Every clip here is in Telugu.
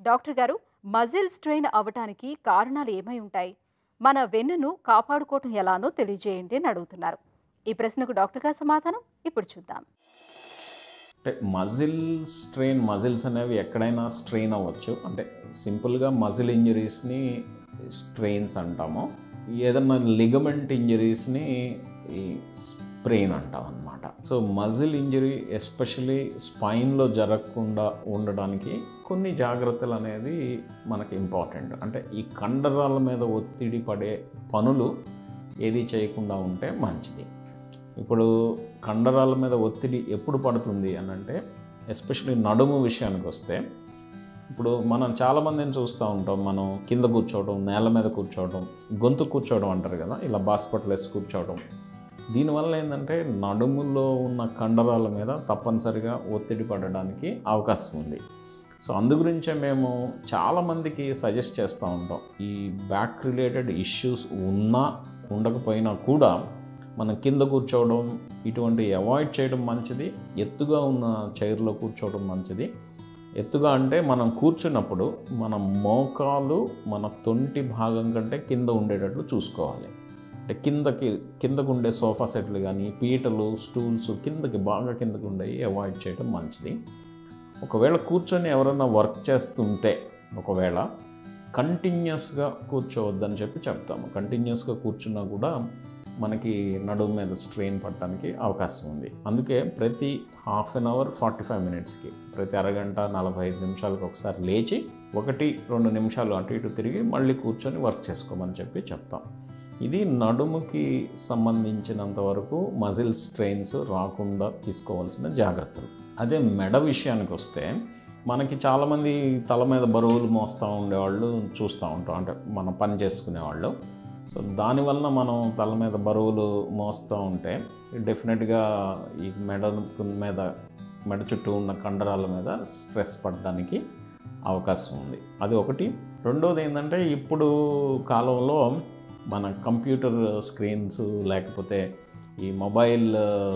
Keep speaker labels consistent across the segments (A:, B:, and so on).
A: డాక్టర్ గారు మజిల్ స్ట్రెయిన్ అవ్వటానికి కారణాలు ఏమై ఉంటాయి మన వెన్నును కాపాడుకోవటం ఎలానో తెలియజేయండి అని అడుగుతున్నారు ఈ ప్రశ్నకు డాక్టర్ గారు సమాధానం ఇప్పుడు చూద్దాం
B: అంటే మజిల్ స్ట్రెయిన్ మజిల్స్ అనేవి ఎక్కడైనా స్ట్రెయిన్ అవ్వచ్చు అంటే సింపుల్గా మజిల్ ఇంజరీస్ని స్ట్రెయిన్స్ అంటాము ఏదన్నా లిగమెంట్ ఇంజరీస్ని ఈ స్ప్రెయిన్ అంటాం అనమాట సో మజిల్ ఇంజరీ ఎస్పెషలీ స్పైన్లో జరగకుండా ఉండడానికి కొన్ని జాగ్రత్తలు అనేది మనకి ఇంపార్టెంట్ అంటే ఈ కండరాల మీద ఒత్తిడి పడే పనులు ఏది చేయకుండా ఉంటే మంచిది ఇప్పుడు కండరాల మీద ఒత్తిడి ఎప్పుడు పడుతుంది అని అంటే ఎస్పెషలీ నడుము విషయానికి వస్తే ఇప్పుడు మనం చాలామందిని చూస్తూ ఉంటాం మనం కింద కూర్చోవడం నేల మీద కూర్చోవడం గొంతు కూర్చోవడం అంటారు కదా ఇలా బాస్పట్లు వేసి కూర్చోవడం దీనివల్ల ఏంటంటే నడుములో ఉన్న కండరాల మీద తప్పనిసరిగా ఒత్తిడి పడడానికి అవకాశం ఉంది సో అందు గురించే మేము చాలామందికి సజెస్ట్ చేస్తూ ఉంటాం ఈ బ్యాక్ రిలేటెడ్ ఇష్యూస్ ఉన్నా ఉండకపోయినా కూడా మనం కింద కూర్చోవడం ఇటువంటి అవాయిడ్ చేయడం మంచిది ఎత్తుగా ఉన్న చైర్లో కూర్చోవడం మంచిది ఎత్తుగా అంటే మనం కూర్చున్నప్పుడు మన మోకాలు మన తొంటి భాగం కంటే కింద ఉండేటట్లు చూసుకోవాలి అంటే కిందకి కిందకు ఉండే సోఫా సెట్లు కానీ పీటలు స్టూల్స్ కిందకి బాగా కిందకు ఉండేవి అవాయిడ్ చేయడం మంచిది ఒకవేళ కూర్చొని ఎవరైనా వర్క్ చేస్తుంటే ఒకవేళ కంటిన్యూస్గా కూర్చోవద్దని చెప్పి చెప్తాము కంటిన్యూస్గా కూర్చున్నా కూడా మనకి నడుము మీద స్ట్రెయిన్ పడటానికి అవకాశం ఉంది అందుకే ప్రతి half an hour forty five మినిట్స్కి ప్రతి అరగంట నలభై ఐదు నిమిషాలకు ఒకసారి లేచి ఒకటి రెండు నిమిషాలు అటు ఇటు తిరిగి మళ్ళీ కూర్చొని వర్క్ చేసుకోమని చెప్పి చెప్తాం ఇది నడుముకి సంబంధించినంత వరకు మజిల్ స్ట్రెయిన్స్ రాకుండా తీసుకోవాల్సిన జాగ్రత్తలు అదే మెడ విషయానికి వస్తే మనకి చాలామంది తల మీద బరువులు మోస్తూ ఉండేవాళ్ళు చూస్తూ ఉంటాం అంటే మనం పని చేసుకునేవాళ్ళు సో దానివల్ల మనం తల మీద బరువులు మోస్తూ ఉంటే డెఫినెట్గా ఈ మెడ మీద మెడ చుట్టూ ఉన్న కండరాల మీద స్ట్రెస్ పడడానికి అవకాశం ఉంది అది ఒకటి రెండోది ఏంటంటే ఇప్పుడు కాలంలో మన కంప్యూటర్ స్క్రీన్స్ లేకపోతే ఈ మొబైల్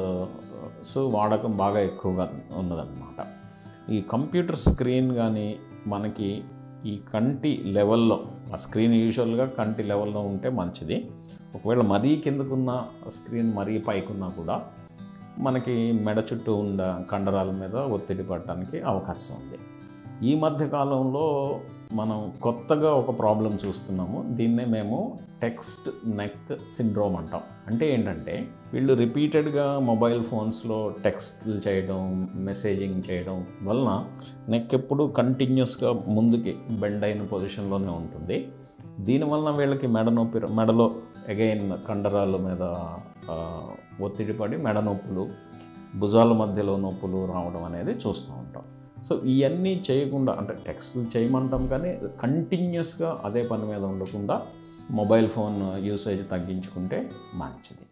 B: సో వాడకం బాగా ఎక్కువగా ఉన్నదన్నమాట ఈ కంప్యూటర్ స్క్రీన్ కానీ మనకి ఈ కంటి లెవెల్లో ఆ స్క్రీన్ యూజువల్గా కంటి లెవెల్లో ఉంటే మంచిది ఒకవేళ మరీ కిందకున్న స్క్రీన్ మరీ పైకున్నా కూడా మనకి మెడ చుట్టూ ఉన్న కండరాల మీద ఒత్తిడి పడటానికి అవకాశం ఉంది ఈ మధ్య కాలంలో మనం కొత్తగా ఒక ప్రాబ్లం చూస్తున్నాము దీన్నే మేము టెక్స్ట్ నెక్ సిండ్రోమ్ అంటాం అంటే ఏంటంటే వీళ్ళు రిపీటెడ్గా మొబైల్ ఫోన్స్లో టెక్స్ట్లు చేయడం మెసేజింగ్ చేయడం వలన నెక్ ఎప్పుడు కంటిన్యూస్గా ముందుకి బెండ్ అయిన పొజిషన్లోనే ఉంటుంది దీనివలన వీళ్ళకి మెడ నొప్పి మెడలో అగైన్ కండరాల మీద ఆ, ఒత్తిడి పడి మెడ నొప్పులు భుజాల మధ్యలో నొప్పులు రావడం అనేది చూస్తూ ఉంటాం సో ఇవన్నీ చేయకుండా అంటే టెక్స్ట్లు చేయమంటాం కానీ కంటిన్యూస్గా అదే పని మీద ఉండకుండా మొబైల్ ఫోన్ యూసేజ్ తగ్గించుకుంటే మంచిది